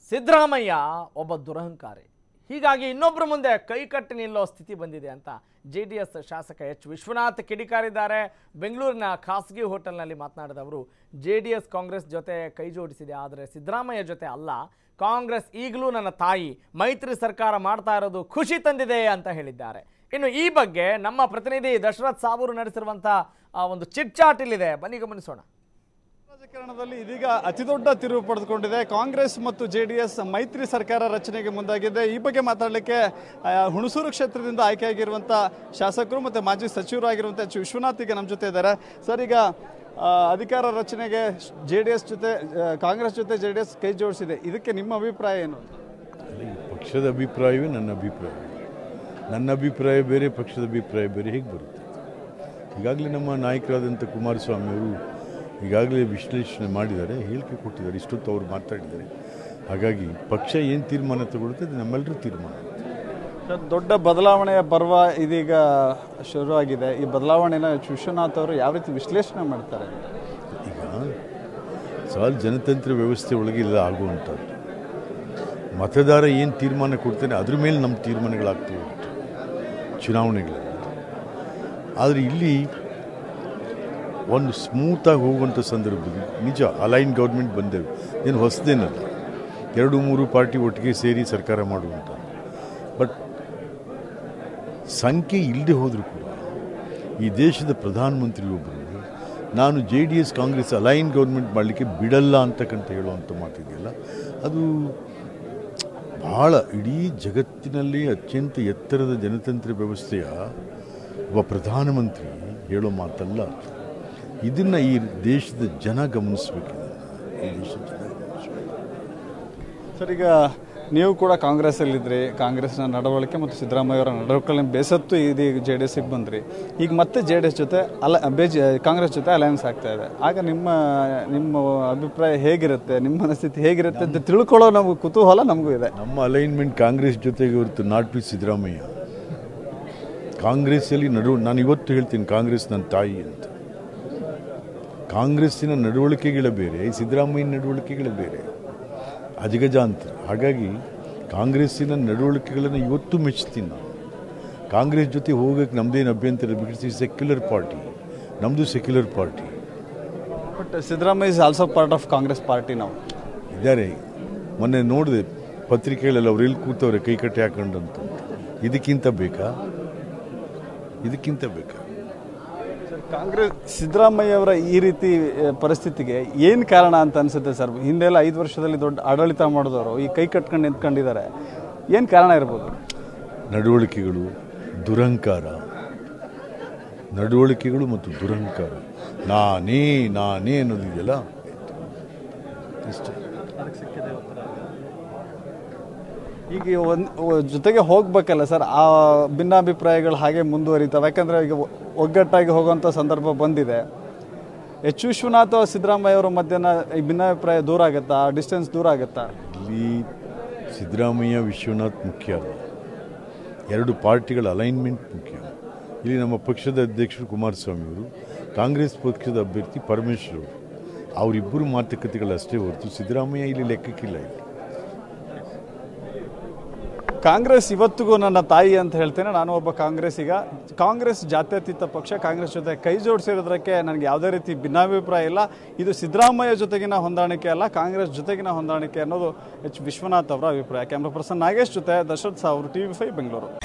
ಸಿದ್ದರಾಮಯ್ಯ ಒಬ್ಬ ದುರಹಂಕಾರಿ ಹೀಗಾಗಿ ಇನ್ನೊಬ್ಬರ ಮುಂದೆ ಕೈ ಕಟ್ಟಿ ನಿಲ್ಲೋ ಸ್ಥಿತಿ ಬಂದಿದೆ ಅಂತ ಜೆ ಡಿ ಎಸ್ ಶಾಸಕ ಎಚ್ ವಿಶ್ವನಾಥ್ ಕಿಡಿಕಾರಿದ್ದಾರೆ ಬೆಂಗಳೂರಿನ ಖಾಸಗಿ ಹೋಟೆಲ್ನಲ್ಲಿ ಮಾತನಾಡಿದ ಅವರು ಜೆ ಡಿ ಎಸ್ ಕಾಂಗ್ರೆಸ್ ಜೊತೆ ಕೈ ಜೋಡಿಸಿದೆ ಆದರೆ ಸಿದ್ದರಾಮಯ್ಯ ಜೊತೆ ಅಲ್ಲ ಕಾಂಗ್ರೆಸ್ ಈಗಲೂ ನನ್ನ ತಾಯಿ ಮೈತ್ರಿ ಸರ್ಕಾರ ಮಾಡ್ತಾ ಇರೋದು ಖುಷಿ ತಂದಿದೆ ಅಂತ ಹೇಳಿದ್ದಾರೆ ಇನ್ನು ಈ ಬಗ್ಗೆ ನಮ್ಮ ಪ್ರತಿನಿಧಿ ದಶರಥ್ ಸಾಬೂರು ನಡೆಸಿರುವಂಥ ಆ, ಒಂದು ಚಿಟ್ಚಾಟ್ ಇಲ್ಲಿದೆ ಬನ್ನಿ ಗಮನಿಸೋಣ ರಾಜಕಾರಣದಲ್ಲಿ ಇದೀಗ ಅತಿದೊಡ್ಡ ತಿರುವು ಪಡೆದುಕೊಂಡಿದೆ ಕಾಂಗ್ರೆಸ್ ಮತ್ತು ಜೆಡಿಎಸ್ ಮೈತ್ರಿ ಸರ್ಕಾರ ರಚನೆಗೆ ಮುಂದಾಗಿದೆ ಈ ಬಗ್ಗೆ ಮಾತಾಡಲಿಕ್ಕೆ ಆ, ಹುಣಸೂರು ಕ್ಷೇತ್ರದಿಂದ ಆಯ್ಕೆಯಾಗಿರುವಂಥ ಶಾಸಕರು ಮತ್ತು ಮಾಜಿ ಸಚಿವರು ಆಗಿರುವಂಥ ಎಚ್ ವಿಶ್ವನಾಥ್ ಈಗ ನಮ್ಮ ಜೊತೆ ಇದ್ದಾರೆ ಸರ್ ಈಗ ಆ, ಅಧಿಕಾರ ರಚನೆಗೆ ಜೆ ಡಿ ಎಸ್ ಜೊತೆ ಆ, ಕಾಂಗ್ರೆಸ್ ಜೊತೆ ಜೆ ಡಿ ಎಸ್ ಕೈ ಜೋಡಿಸಿದೆ ಇದಕ್ಕೆ ನಿಮ್ಮ ಅಭಿಪ್ರಾಯ ಏನು ಅಲ್ಲ, ಈ ಪಕ್ಷದ ಅಭಿಪ್ರಾಯವೇ ನನ್ನ ಅಭಿಪ್ರಾಯ ನನ್ನ ಅಭಿಪ್ರಾಯ ಬೇರೆ ಪಕ್ಷದ ಅಭಿಪ್ರಾಯ ಬೇರೆ ಹೇಗೆ ಬರುತ್ತೆ ಈಗಾಗಲೇ ನಮ್ಮ ನಾಯಕರಾದಂಥ ಕುಮಾರಸ್ವಾಮಿ ಅವರು ಈಗಾಗಲೇ ವಿಶ್ಲೇಷಣೆ ಮಾಡಿದ್ದಾರೆ ಹೇಳಿಕೆ ಕೊಟ್ಟಿದ್ದಾರೆ ಇಷ್ಟೊತ್ತು ಅವರು ಮಾತಾಡಿದ್ದಾರೆ ಹಾಗಾಗಿ ಪಕ್ಷ ಏನು ತೀರ್ಮಾನ ತಗೊಳುತ್ತೆ ಅದು ನಮ್ಮೆಲ್ಲರೂ ತೀರ್ಮಾನ ಸರ್ ದೊಡ್ಡ ಬದಲಾವಣೆಯ ಪರ್ವ ಇದೀಗ ಶುರುವಾಗಿದೆ ಈ ಬದಲಾವಣೆನ ಎಚ್ ವಿಶ್ವನಾಥ್ ಅವರು ಯಾವ ರೀತಿ ವಿಶ್ಲೇಷಣೆ ಮಾಡ್ತಾರೆ ಈಗ ಸಾಲ್ ಜನತಂತ್ರ ವ್ಯವಸ್ಥೆ ಒಳಗೆ ಇಲ್ಲ ಆಗುವಂಥದ್ದು ಮತದಾರ ಏನು ತೀರ್ಮಾನ ಕೊಡ್ತಾನೆ ಅದ್ರ ಮೇಲೆ ನಮ್ಮ ತೀರ್ಮಾನಗಳಾಗ್ತವೆ ಹೊರತು ಚುನಾವಣೆಗಳಲ್ಲಿ ಆದರೆ ಇಲ್ಲಿ ಒಂದು ಸ್ಮೂತಾಗಿ ಹೋಗುವಂಥ ಸಂದರ್ಭದಲ್ಲಿ ನಿಜ ಅಲೈನ್ ಗೌರ್ಮೆಂಟ್ ಬಂದೇವೆ ಏನು ಹೊಸದೇನಲ್ಲ ಎರಡು ಮೂರು ಪಾರ್ಟಿ ಒಟ್ಟಿಗೆ ಸೇರಿ ಸರ್ಕಾರ ಮಾಡುವಂಥ ಬಟ್ ಸಂಖ್ಯೆ ಇಲ್ಲದೆ ಹೋದರೂ ಕೂಡ ಈ ದೇಶದ ಪ್ರಧಾನಮಂತ್ರಿಯೊಬ್ಬರು ನಾನು J D S Congress align government ಮಾಡಲಿಕ್ಕೆ ಬಿಡಲ್ಲ ಅಂತಕ್ಕಂತ ಹೇಳುವಂಥ ಮಾತಿದೆಯಲ್ಲ ಅದು ಬಹಳ ಇಡೀ ಜಗತ್ತಿನಲ್ಲಿ ಅತ್ಯಂತ ಎತ್ತರದ ಜನತಂತ್ರ ವ್ಯವಸ್ಥೆಯ ಒಬ್ಬ ಪ್ರಧಾನಮಂತ್ರಿ ಹೇಳೋ ಮಾತಲ್ಲ ಅದು. ಇದನ್ನ ಈ ದೇಶದ ಜನ ಗಮನಿಸಬೇಕು ಈ ದೇಶದ ಜನ ಗಮನಿಸ್ಬೇಕು. ಸರ್ ಈಗ ನೀವು ಕೂಡ ಕಾಂಗ್ರೆಸ್ಸಲ್ಲಿದ್ರಿ ಕಾಂಗ್ರೆಸ್ನ ನಡವಳಿಕೆ ಮತ್ತು ಸಿದ್ದರಾಮಯ್ಯ ಅವರ ನಡವಳಿಕೆ ಬೇಸತ್ತು ಇದೀಗ ಜೆ ಡಿ ಎಸ್ಗೆ ಬಂದ್ರಿ ಈಗ ಮತ್ತೆ ಜೆ ಡಿ ಎಸ್ ಜೊತೆ ಅಲ ಬೇಜ್ ಕಾಂಗ್ರೆಸ್ ಜೊತೆ ಅಲಯನ್ಸ್ ಆಗ್ತಾ ಇದೆ ಆಗ ನಿಮ್ಮ ನಿಮ್ಮ ಅಭಿಪ್ರಾಯ ಹೇಗಿರುತ್ತೆ ನಿಮ್ಮ ಮನಸ್ಥಿತಿ ಹೇಗಿರುತ್ತೆ ಅಂತ ತಿಳ್ಕೊಳ್ಳೋ ನಮ್ಗೆ ಕುತೂಹಲ ನಮಗೂ ಇದೆ ನಮ್ಮ ಅಲೈನ್ಮೆಂಟ್ ಕಾಂಗ್ರೆಸ್ ಜೊತೆಗೆ ಹೊರತು ನಾಟ್ ಬಿ ಸಿದ್ದರಾಮಯ್ಯ ಕಾಂಗ್ರೆಸ್ಸಲ್ಲಿ ನಡು ನಾನು ಇವತ್ತು ಹೇಳ್ತೀನಿ ಕಾಂಗ್ರೆಸ್ ನನ್ನ ತಾಯಿ ಅಂತ ಕಾಂಗ್ರೆಸ್ಸಿನ ನಡವಳಿಕೆಗಳೇ ಬೇರೆ ಸಿದ್ದರಾಮಯ್ಯನ ನಡವಳಿಕೆಗಳೇ ಬೇರೆ ಅಜಗಜಾಂತರ ಹಾಗಾಗಿ ಕಾಂಗ್ರೆಸ್ಸಿನ ನಡವಳಿಕೆಗಳನ್ನು ಇವತ್ತು ಮೆಚ್ಚುತ್ತೀನಿ ನಾನು ಕಾಂಗ್ರೆಸ್ ಜೊತೆ ಹೋಗೋಕ್ಕೆ ನಮ್ಮದೇನು ಅಭ್ಯಂತರ ಬಿಕಾಸ್ ಈ ಸೆಕ್ಯುಲರ್ ಪಾರ್ಟಿ ನಮ್ಮದು secular party but Siddaramaiah is also part of Congress party ನಾವು ಇದ್ದಾರೆ ಮೊನ್ನೆ ನೋಡಿದೆ ಪತ್ರಿಕೆಗಳಲ್ಲಿ ಅವ್ರು ಎಲ್ಲಿ ಕೂತವ್ರೆ ಕೈ ಕಟ್ಟಿ ಹಾಕೊಂಡಂತ ಇದಕ್ಕಿಂತ ಬೇಕಾ ಇದಕ್ಕಿಂತ ಬೇಕಾ ಕಾಂಗ್ರೆಸ್ ಸಿದ್ದರಾಮಯ್ಯ ಅವರ ಈ ರೀತಿ ಆ, ಪರಿಸ್ಥಿತಿಗೆ ಏನು ಕಾರಣ ಅಂತ ಅನ್ಸುತ್ತೆ ಸರ್ ಹಿಂದೆಲ್ಲ ಐದು ವರ್ಷದಲ್ಲಿ ದೊಡ್ಡ ಆಡಳಿತ ಮಾಡಿದವರು ಈ ಕೈ ಕಟ್ಕೊಂಡು ನಿಂತ್ಕೊಂಡಿದ್ದಾರೆ ಏನು ಕಾರಣ ಇರ್ಬೋದು ನಡವಳಿಕೆಗಳು ದುರಂಕಾರ ನಡವಳಿಕೆಗಳು ಮತ್ತು ದುರಂಕಾರ ನಾನೇ ನಾನೇ ಅನ್ನೋದಿದೆಯಲ್ಲ ಇಷ್ಟೇ ಈಗ ಒಂದು ಜೊತೆಗೆ ಹೋಗ್ಬೇಕಲ್ಲ ಸರ್ ಆ ಭಿನ್ನಾಭಿಪ್ರಾಯಗಳು ಹಾಗೆ ಮುಂದುವರಿತಾವೆ ಯಾಕಂದ್ರೆ ಈಗ ಒ- ಒಗ್ಗಟ್ಟಾಗಿ ಹೋಗುವಂಥ ಸಂದರ್ಭ ಬಂದಿದೆ ಎಚ್ ವಿಶ್ವನಾಥ್ ಸಿದ್ದರಾಮಯ್ಯ ಅವರ ಮಧ್ಯನ ಈ ಭಿನ್ನಾಭಿಪ್ರಾಯ ದೂರ ಆಗುತ್ತಾ ಡಿಸ್ಟೆನ್ಸ್ ದೂರ ಆಗುತ್ತಾ ಇಲ್ಲಿ ಸಿದ್ದರಾಮಯ್ಯ ವಿಶ್ವನಾಥ್ ಮುಖ್ಯ ಅಲ್ಲ ಎರಡು ಪಾರ್ಟಿಗಳ ಅಲೈನ್ಮೆಂಟ್ ಮುಖ್ಯ ಇಲ್ಲಿ ನಮ್ಮ ಪಕ್ಷದ ಅಧ್ಯಕ್ಷರು ಕುಮಾರಸ್ವಾಮಿ ಅವರು ಕಾಂಗ್ರೆಸ್ ಪಕ್ಷದ ಅಭ್ಯರ್ಥಿ ಪರಮೇಶ್ವರ್ ಅವರು ಅವರಿಬ್ಬರು ಮಾತುಕತೆಗಳಷ್ಟೇ ಹೊರತು ಸಿದ್ದರಾಮಯ್ಯ ಇಲ್ಲಿ ಲೆಕ್ಕಕ್ಕಿಲ್ಲ ಇಲ್ಲಿ ಕಾಂಗ್ರೆಸ್ ಇವತ್ತಿಗೂ ನನ್ನ ತಾಯಿ ಅಂತ ಹೇಳ್ತೇನೆ ನಾನು ಒಬ್ಬ ಕಾಂಗ್ರೆಸ್ಸಿಗ ಕಾಂಗ್ರೆಸ್ ಜಾತ್ಯತೀತ ಪಕ್ಷ ಕಾಂಗ್ರೆಸ್ ಜೊತೆ ಕೈ ಜೋಡಿಸಿರೋದಕ್ಕೆ ನನಗೆ ಯಾವುದೇ ರೀತಿ ಭಿನ್ನಾಭಿಪ್ರಾಯ ಇಲ್ಲ ಇದು ಸಿದ್ದರಾಮಯ್ಯ ಜೊತೆಗಿನ ಹೊಂದಾಣಿಕೆ ಅಲ್ಲ ಕಾಂಗ್ರೆಸ್ ಜೊತೆಗಿನ ಹೊಂದಾಣಿಕೆ ಅನ್ನೋದು ಎಚ್ ವಿಶ್ವನಾಥ್ ಅವರ ಅಭಿಪ್ರಾಯ ಕ್ಯಾಮ್ರಾ ಪರ್ಸನ್ ನಾಗೇಶ್ ಜೊತೆ ದಶರಥ್ ಸಾವ್ರು ಟಿ ವಿ ಫೈವ್ ಬೆಂಗಳೂರು